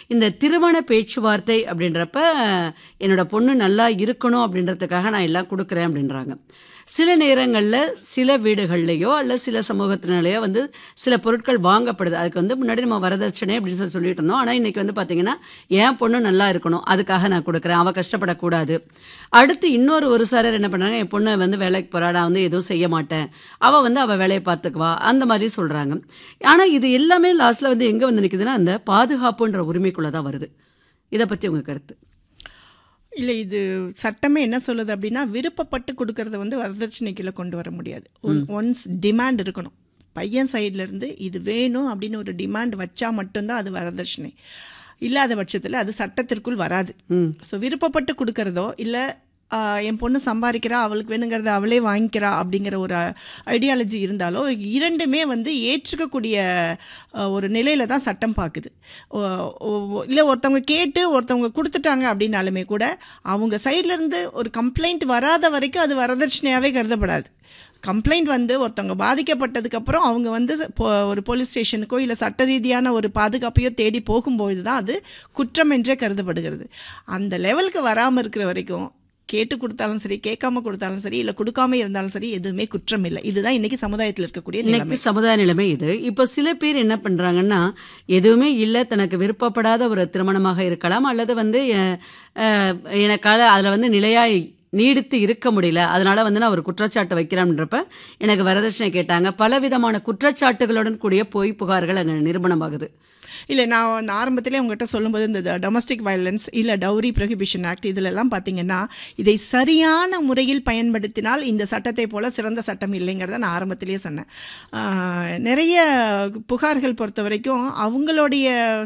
இந்த திருமண பேச்சுவார்த்தை அப்படின்றப்ப என்னோட பொண்ணு நல்லா இருக்கணும் அப்படின்றதுக்காக நான் எல்லாம் கொடுக்குறேன் அப்படின்றாங்க சில நேரங்களில் சில வீடுகள்லையோ அல்ல சில சமூகத்தினாலேயோ வந்து சில பொருட்கள் வாங்கப்படுது அதுக்கு வந்து முன்னாடி நம்ம வரதட்சணை அப்படின்னு சொல்லி சொல்லிட்டு இருந்தோம் ஆனால் இன்னைக்கு வந்து பார்த்தீங்கன்னா என் பொண்ணு நல்லா இருக்கணும் அதுக்காக நான் கொடுக்குறேன் அவள் கஷ்டப்படக்கூடாது அடுத்து இன்னொரு ஒரு சாரர் என்ன பண்ணுறாங்க என் பொண்ணை வந்து வேலைக்கு போகிறா நான் வந்து எதுவும் செய்ய மாட்டேன் அவள் வந்து அவள் வேலையை பார்த்துக்குவா அந்த மாதிரி சொல்கிறாங்க ஆனால் இது எல்லாமே லாஸ்ட்டில் வந்து எங்கே வந்து நிற்குதுன்னா அந்த பாதுகாப்புன்ற உரிமைக்குள்ளே தான் வருது இதை பற்றி உங்கள் கருத்து இல்லை இது சட்டமே என்ன சொல்லுது அப்படின்னா விருப்பப்பட்டு கொடுக்கறத வந்து வரதட்சணைக்குள்ள கொண்டு வர முடியாது ஒன்ஸ் டிமாண்ட் இருக்கணும் பையன் சைடுல இருந்து இது வேணும் அப்படின்னு ஒரு டிமாண்ட் வச்சா மட்டும்தான் அது வரதட்சணை இல்லாத பட்சத்தில் அது சட்டத்திற்குள் வராது ஸோ விருப்பப்பட்டு கொடுக்கறதோ இல்லை என் பொண்ணு சம்பாதிக்கிறா அவளுக்கு வேணுங்கிறத அவளே வாங்கிக்கிறா அப்படிங்கிற ஒரு ஐடியாலஜி இருந்தாலோ இரண்டுமே வந்து ஏற்றுக்கக்கூடிய அஹ், ஒரு நிலையில தான் சட்டம் பார்க்குது இல்லை ஒருத்தவங்க கேட்டு ஒருத்தவங்க கொடுத்துட்டாங்க அப்படின்னாலுமே கூட அவங்க சைட்ல இருந்து ஒரு கம்ப்ளைண்ட் வராத வரைக்கும் அது வரதட்சணையாகவே கருதப்படாது கம்ப்ளைண்ட் வந்து ஒருத்தவங்க பாதிக்கப்பட்டதுக்கப்புறம் அவங்க வந்து போ- ஒரு போலீஸ் ஸ்டேஷனுக்கோ இல்லை சட்ட ரீதியான ஒரு பாதுகாப்பையோ தேடி போகும்பொழுது தான் அது குற்றம் என்றே கருதப்படுகிறது அந்த லெவலுக்கு வராமல் இருக்கிற வரைக்கும் கேட்டு கொடுத்தாலும் சரி கேட்காம கொடுத்தாலும் சரி இல்லை கொடுக்காம இருந்தாலும் சரி எதுவுமே குற்றம் இல்லை இதுதான் இன்னைக்கு சமுதாயத்தில் இருக்கக்கூடிய நிலைமை இன்னைக்கு சமுதாய நிலைமை இது இப்போ சில பேர் என்ன பண்றாங்கன்னா எதுவுமே இல்லை தனக்கு விருப்பப்படாத ஒரு திருமணமாக இருக்கலாம் அல்லது வந்து அஹ், அஹ், எனக்கால அதில் வந்து நிலையா நீடித்து இருக்க முடியல அதனால வந்து நான் ஒரு குற்றச்சாட்டு வைக்கிறேன்றப்ப எனக்கு வரதட்சணை கேட்டாங்க பலவிதமான குற்றச்சாட்டுகளுடன் கூடிய பொய் புகார்கள் அங்கே நிரூபணமாகுது இல்லை நான் வந்து ஆரம்பத்திலே உங்ககிட்ட சொல்லும்போது இந்த டொமஸ்டிக் வயலன்ஸ் இல்லை டவுரி ப்ரொஹிபிஷன் ஆக்ட் இதிலெல்லாம் பார்த்தீங்கன்னா இதை சரியான முறையில் பயன்படுத்தினால் இந்த சட்டத்தை போல சிறந்த சட்டம் இல்லைங்கிறத நான் ஆரம்பத்திலேயே சொன்னேன் ஆஹ், நிறைய புகார்கள் பொறுத்த வரைக்கும் அவங்களுடைய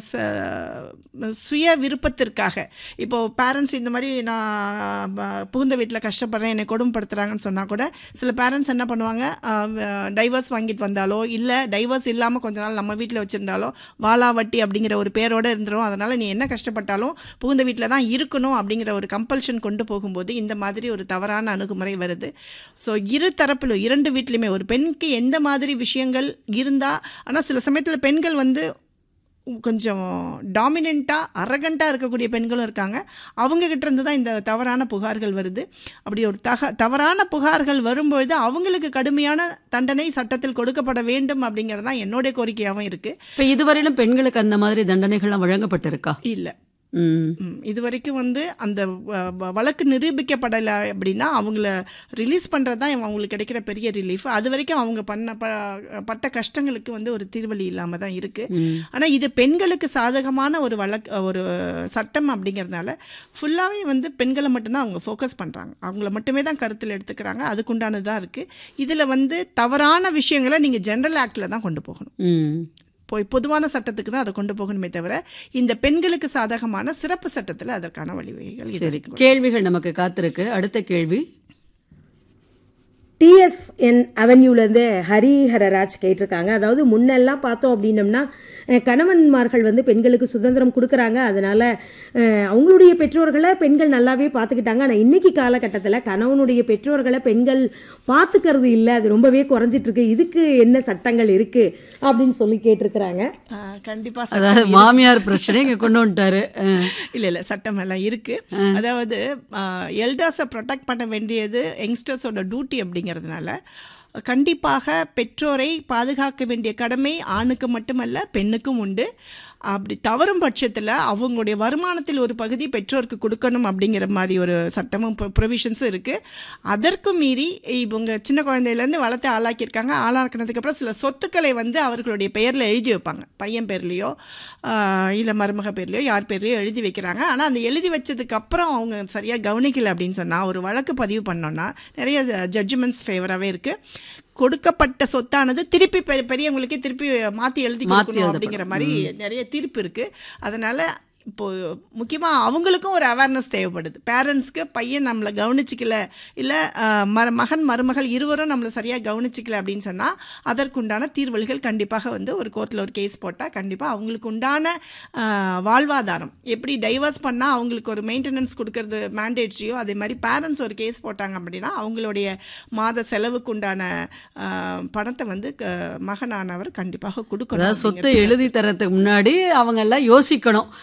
ச- சுய விருப்பத்திற்காக இப்போ பேரண்ட்ஸ் இந்த மாதிரி நான் ப- புகுந்த வீட்டில் கஷ்டப்படுறேன் என்னை கொடுமைப்படுத்துறாங்கன்னு சொன்னால் கூட சில பேரண்ட்ஸ் என்ன பண்ணுவாங்க டைவர்ஸ் வாங்கிட்டு வந்தாலோ இல்லை டைவர்ஸ் இல்லாமல் கொஞ்ச நாள் நம்ம வீட்டில் வச்சுருந்தாலோ வாலா வட்டி அப்படிங்கிற ஒரு பேரோட இருந்துரும் அதனால் நீ என்ன கஷ்டப்பட்டாலும் புகுந்த வீட்டில் தான் இருக்கணும் அப்படிங்கிற ஒரு கம்பல்ஷன் கொண்டு போகும்போது இந்த மாதிரி ஒரு தவறான அணுகுமுறை வருது ஸோ இரு தரப்பிலும் இரண்டு வீட்லையுமே ஒரு பெண்ணுக்கு எந்த மாதிரி விஷயங்கள் இருந்தால் ஆனால் சில சமயத்தில் பெண்கள் வந்து கொஞ்சம் டாமினண்ட்டாக அரகண்ட்டாக இருக்கக்கூடிய பெண்களும் இருக்காங்க அவங்க கிட்ட இருந்து தான் இந்த தவறான புகார்கள் வருது அப்படி ஒரு தக தவறான புகார்கள் வரும்பொழுது அவங்களுக்கு கடுமையான தண்டனை சட்டத்தில் கொடுக்கப்பட வேண்டும் அப்படிங்கிறது தான் என்னுடைய கோரிக்கையாகவும் இருக்குது இப்போ இதுவரையிலும் பெண்களுக்கு அந்த மாதிரி தண்டனைகள்லாம் வழங்கப்பட்டிருக்கா இல்லை ம் ம், இது வரைக்கும் வந்து அந்த வ- வ- வழக்கு நிரூபிக்கப்படலை அப்படின்னா அவங்கள ரிலீஸ் பண்ணுறது தான் அவங்களுக்கு கிடைக்கிற பெரிய ரிலீஃப் அது வரைக்கும் அவங்க பண்ண ப பட்ட கஷ்டங்களுக்கு வந்து ஒரு தீர்வழி இல்லாமல் தான் இருக்குது ஆனால் இது பெண்களுக்கு சாதகமான ஒரு வழக்கு ஒரு சட்டம் அப்படிங்கிறதுனால ஃபுல்லாகவே வந்து பெண்களை மட்டும்தான் அவங்க ஃபோக்கஸ் பண்ணுறாங்க அவங்கள மட்டுமே தான் கருத்தில் எடுத்துக்கிறாங்க அதுக்குண்டானது தான் இருக்குது இதில் வந்து தவறான விஷயங்களை நீங்கள் ஜென்ரல் ஆக்டில் தான் கொண்டு போகணும் ம் போய் பொதுவான சட்டத்துக்கு தான் அதை கொண்டு போகணுமே தவிர இந்த பெண்களுக்கு சாதகமான சிறப்பு சட்டத்தில் அதற்கான வழிவகைகள் இது சரி வரைக்கும் கேள்விகள் நமக்கு காத்திருக்கு அடுத்த கேள்வி டிஎஸ்என் அவென்யூலேருந்து ஹரிஹரராஜ் கேட்டிருக்காங்க அதாவது முன்னெல்லாம் பார்த்தோம் அப்படின்னம்னா அஹ், கணவன்மார்கள் வந்து பெண்களுக்கு சுதந்திரம் கொடுக்குறாங்க அதனால அஹ், அவங்களுடைய பெற்றோர்களை பெண்கள் நல்லாவே பார்த்துக்கிட்டாங்க ஆனால் இன்னைக்கு காலகட்டத்தில் கணவனுடைய பெற்றோர்களை பெண்கள் பார்த்துக்கிறது இல்லை அது ரொம்பவே குறைஞ்சிட்டு இருக்கு இதுக்கு என்ன சட்டங்கள் இருக்கு அப்படின்னு சொல்லி கேட்டிருக்கிறாங்க கண்டிப்பாக அதாவது மாமியார் பிரச்சனை இங்க கொண்டு வந்துட்டாரு அஹ். இல்லை இல்லை சட்டம் எல்லாம் இருக்கு அதாவது எல்டர்ஸை ப்ரொடெக்ட் பண்ண வேண்டியது யங்ஸ்டர்ஸோட டியூட்டி அப்படிங்கிறதுனால கண்டிப்பாக பெற்றோரை பாதுகாக்க வேண்டிய கடமை ஆணுக்கு மட்டுமல்ல பெண்ணுக்கும் உண்டு அப்படி தவறும் பட்சத்தில் அவங்களுடைய வருமானத்தில் ஒரு பகுதி பெற்றோருக்கு கொடுக்கணும் அப்படிங்கிற மாதிரி ஒரு சட்டமும் ப்ரொவிஷன்ஸும் இருக்குது அதற்கும் மீறி இவங்க சின்ன குழந்தையிலேருந்து வளர்த்து ஆளாக்கியிருக்காங்க ஆளாக்கினதுக்கப்புறம் சில சொத்துக்களை வந்து அவர்களுடைய பெயரில் எழுதி வைப்பாங்க பையன் பேர்லேயோ இல்லை மருமக பேர்லையோ யார் பேர்லையோ எழுதி வைக்கிறாங்க ஆனால் அந்த எழுதி வச்சதுக்கப்புறம் அவங்க சரியாக கவனிக்கல அப்படின்னு சொன்னால் ஒரு வழக்கு பதிவு பண்ணோன்னா நிறைய ஜட்ஜ்மெண்ட்ஸ் ஃபேவராகவே இருக்குது கொடுக்கப்பட்ட சொத்தானது திருப்பி பெ- பெரியவங்களுக்கே திருப்பி மாற்றி எழுதி மாத்தி கொடுக்கணும் எழுதப்படும். அப்படிங்கிற மாதிரி நிறைய தீர்ப்பு இருக்கு அதனால இப்போ முக்கியமாக அவங்களுக்கும் ஒரு அவேர்னஸ் தேவைப்படுது பேரண்ட்ஸ்க்கு பையன் நம்மளை கவனிச்சிக்கல இல்லை மர மகன் மருமகள் இருவரும் நம்மளை சரியாக கவனிச்சிக்கல அப்படின்னு சொன்னால் அதற்குண்டான தீர்வழிகள் கண்டிப்பாக வந்து ஒரு கோர்ட்டில் ஒரு கேஸ் போட்டால் கண்டிப்பாக அவங்களுக்கு உண்டான ஆஹ், வாழ்வாதாரம் எப்படி டைவர்ஸ் பண்ணால் அவங்களுக்கு ஒரு மெயின்டெனன்ஸ் கொடுக்கறது மேண்டேட்ரியோ அதே மாதிரி பேரண்ட்ஸ் ஒரு கேஸ் போட்டாங்க அப்படின்னா அவங்களுடைய மாத செலவுக்கு உண்டான ஆஹ், பணத்தை வந்து க- மகனானவர் கண்டிப்பாக கொடுக்கணும் அதாவது சொத்தை அப்படிங்கிறது எழுதி தரதுக்கு முன்னாடி அவங்க எல்லாம் யோசிக்கணும்